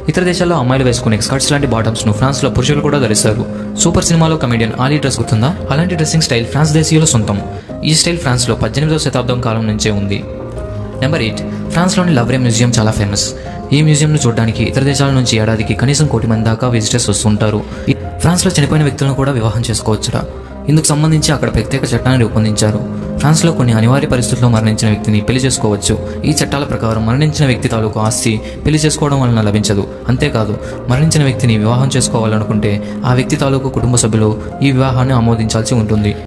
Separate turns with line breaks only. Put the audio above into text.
ఇతర దేశాల్లో అమ్మాయిలు వేసుకునే స్కర్ట్స్ లాంటి బాటమ్స్ ను ఫ్రాన్స్ లో పురుషులు కూడా ధరిస్తారు సూపర్ సినిమాలో కమెడియన్ ఆలీ డ్రెస్ గుర్తుందా అలాంటి డ్రెస్సింగ్ స్టైల్ ఫ్రాన్స్ దేశీయుల సొంతం ఈ స్టైల్ ఫ్రాన్స్ లో పద్దెనిమిదవ శతాబ్దం కాలం నుంచే ఉంది నెంబర్ ఎయిట్ ఫ్రాన్స్లోని లవ్రే మ్యూజియం చాలా ఫేమస్ ఈ మ్యూజియంను చూడడానికి ఇతర దేశాల నుంచి ఏడాదికి కనీసం కోటి మంది దాకా విజిటర్స్ వస్తుంటారు ఈ- ఫ్రాన్స్లో చనిపోయిన వ్యక్తులను కూడా వివాహం చేసుకోవచ్చురా ఇందుకు సంబంధించి అక్కడ ప్రత్యేక చట్టాన్ని రూపొందించారు ఫ్రాన్స్లో కొన్ని అనివార్య పరిస్థితుల్లో మరణించిన వ్యక్తిని పెళ్లి చేసుకోవచ్చు ఈ చట్టాల ప్రకారం మరణించిన వ్యక్తి తాలూకు ఆస్తి పెళ్లి చేసుకోవడం వలన లభించదు అంతేకాదు మరణించిన వ్యక్తిని వివాహం చేసుకోవాలనుకుంటే ఆ వ్యక్తి తాలూకు కుటుంబ సభ్యులు ఈ వివాహాన్ని ఆమోదించాల్సి ఉంటుంది